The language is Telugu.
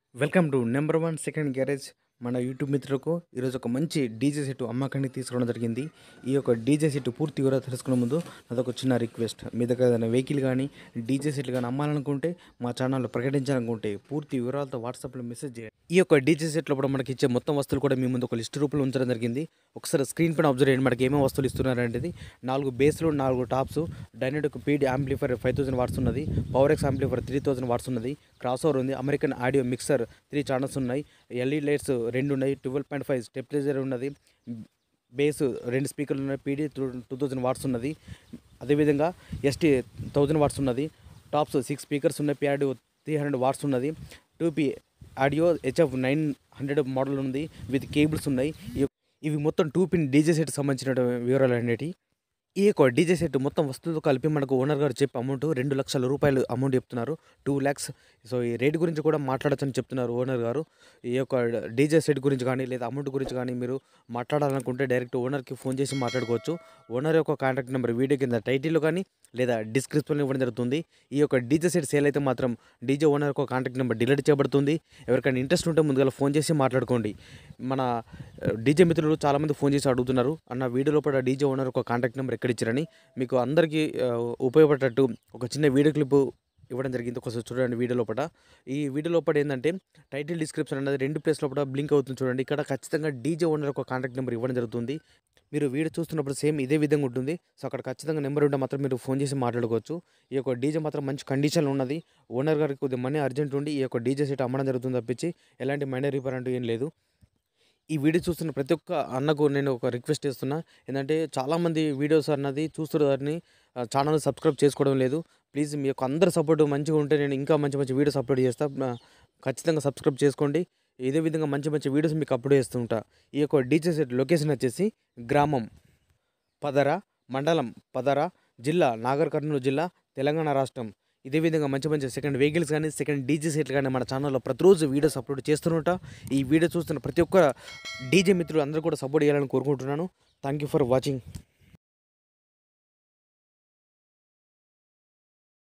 welcome to number one second garage మన యూట్యూబ్ మిత్రులకు ఈరోజు ఒక మంచి డీజే సెట్ అమ్మకానికి తీసుకురావడం జరిగింది ఈ యొక్క డీజే సెట్ పూర్తి వివరాలు తెలుసుకునే ముందు నాదొక చిన్న రిక్వెస్ట్ మీ దగ్గర ఏదైనా వెహికల్ కానీ డీజే సెట్లు కానీ అమ్మాలనుకుంటే మా ఛానల్లో ప్రకటించాలనుకుంటే పూర్తి వివరాలతో వాట్సాప్లో మెసేజ్ చేయండి ఈ యొక్క డీజే సెట్లో కూడా మనకి ఇచ్చే మొత్తం వస్తువులు కూడా మీ ముందు ఒక లిస్ట్ రూపంలో ఉంచడం జరిగింది ఒకసారి స్క్రీన్ పైన అబ్జర్వ్ చేయండి మనకి ఏమేమి వస్తువులు ఇస్తున్నారంటే నాలుగు బేస్లు నాలుగు టాప్స్ డైనటిక్ పీడ్ యాంప్లిఫైర్ ఫైవ్ థౌసండ్ వాట్స్ ఉన్నది power X amplifier three thousand watts ఉన్నది క్రాస్ ఓవర్ ఉంది American audio mixer three channels ఉన్నాయి ఎల్ఈడి లైట్స్ రెండు ఉన్నాయి ట్వెల్వ్ పాయింట్ ఫైవ్ స్టెప్లైజర్ ఉన్నది బేస్ రెండు స్పీకర్లు ఉన్నాయి పీడీ టూ థౌజండ్ వాట్స్ ఉన్నది అదేవిధంగా ఎస్టీ థౌజండ్ వాట్స్ ఉన్నది టాప్స్ సిక్స్ స్పీకర్స్ ఉన్నాయి పిఆడి త్రీ హండ్రెడ్ వాట్స్ ఉన్నది two P audio HF nine hundred model ఉంది విత్ కేబుల్స్ ఉన్నాయి ఇవి- ఇవి మొత్తం టూ పిన్ డీజే సెట్ సంబంధించిన వివరాలు అనేటివి ఈ యొక్క డీజే సెట్ మొత్తం వస్తువులతో కలిపి మనకు ఓనర్ గారు చెప్పే అమౌంట్ రెండు లక్షల రూపాయలు అమౌంట్ చెప్తున్నారు టూ ల్యాక్స్ సో ఈ రేట్ గురించి కూడా మాట్లాడచ్చని చెప్తున్నారు ఓనర్ గారు ఈ యొక్క డీజే సెట్ గురించి కానీ లేదా అమౌంట్ గురించి కానీ మీరు మాట్లాడాలనుకుంటే డైరెక్ట్ ఓనర్కి ఫోన్ చేసి మాట్లాడుకోవచ్చు ఓనర్ యొక్క కాంటాక్ట్ నెంబర్ వీడియో కింద టైటిల్లో కానీ లేదా డిస్క్రిప్షన్లో ఇవ్వడం జరుగుతుంది ఈ యొక్క డీజే సెట్ సేల్ అయితే మాత్రం డీజే ఓనర్ యొక్క కాంటాక్ట్ నెంబర్ డిలీట్ చేయబడుతుంది ఎవరికైనా ఇంట్రెస్ట్ ఉంటే ముందుగా ఫోన్ చేసి మాట్లాడుకోండి మన డీజే మిత్రులు చాలామంది ఫోన్ చేసి అడుగుతున్నారు అన్న వీడియో లోపల డీజే ఓనర్ ఒక కాంటాక్ట్ నెంబర్ ఎక్కడ ఇచ్చారని మీకు అందరికీ ఆ, ఉపయోగపడేటట్టు ఒక చిన్న వీడియో క్లిప్ ఇవ్వడం జరిగింది ఒకసారి చూడండి వీడియో లోపల ఈ వీడియో లోపల ఏంటంటే టైటిల్ డిస్క్రిప్షన్ అనేది రెండు ప్లేస్ లోపల బ్లింక్ అవుతుంది చూడండి ఇక్కడ ఖచ్చితంగా డీజే ఓనర్ ఒక కాంటాక్ట్ నెంబర్ ఇవ్వడం జరుగుతుంది మీరు వీడియో చూస్తున్నప్పుడు సేమ్ ఇదే విధంగా ఉంటుంది సో అక్కడ ఖచ్చితంగా నెంబర్ ఉంటే మాత్రం మీరు ఫోన్ చేసి మాట్లాడుకోవచ్చు ఈ యొక్క డీజే మాత్రం మంచి కండిషన్లో ఉన్నది ఓనర్ గారికి కొద్దిగా మనీ అర్జెంట్ ఉండి ఈ యొక్క డీజే సెట్ అమ్మడం జరుగుతుంది తప్పించి ఎలాంటి మైనర్ రిపేర్ అంటూ ఏం లేదు ఈ వీడియో చూస్తున్న ప్రతి ఒక్క అన్నకు నేను ఒక రిక్వెస్ట్ చేస్తున్నా ఏంటంటే చాలామంది వీడియోస్ అన్నది చూస్తున్న ఛానల్ సబ్స్క్రైబ్ చేసుకోవడం లేదు ప్లీజ్ మీ యొక్క అందరి సపోర్ట్ మంచిగా ఉంటే నేను ఇంకా మంచి మంచి వీడియోస్ అప్లోడ్ చేస్తా ఆ, ఖచ్చితంగా సబ్స్క్రైబ్ చేసుకోండి ఇదే విధంగా మంచి మంచి వీడియోస్ మీకు అప్లోడ్ చేస్తుంటా ఈ యొక్క డీజే సెట్ లొకేషన్ వచ్చేసి గ్రామం పదర మండలం పదర జిల్లా నాగర్ కర్నూలు జిల్లా తెలంగాణ రాష్ట్రం ఇదే విధంగా మంచి మంచి సెకండ్ వెహికల్స్ కానీ సెకండ్ డీజే సెట్లు కానీ మన ఛానల్లో ప్రతిరోజు వీడియోస్ అప్లోడ్ చేస్తున్నట ఈ వీడియో చూస్తున్న ప్రతి ఒక్క డీజే మిత్రులు అందరూ కూడా సపోర్ట్ చేయాలని కోరుకుంటున్నాను థ్యాంక్ యూ ఫర్ వాచింగ్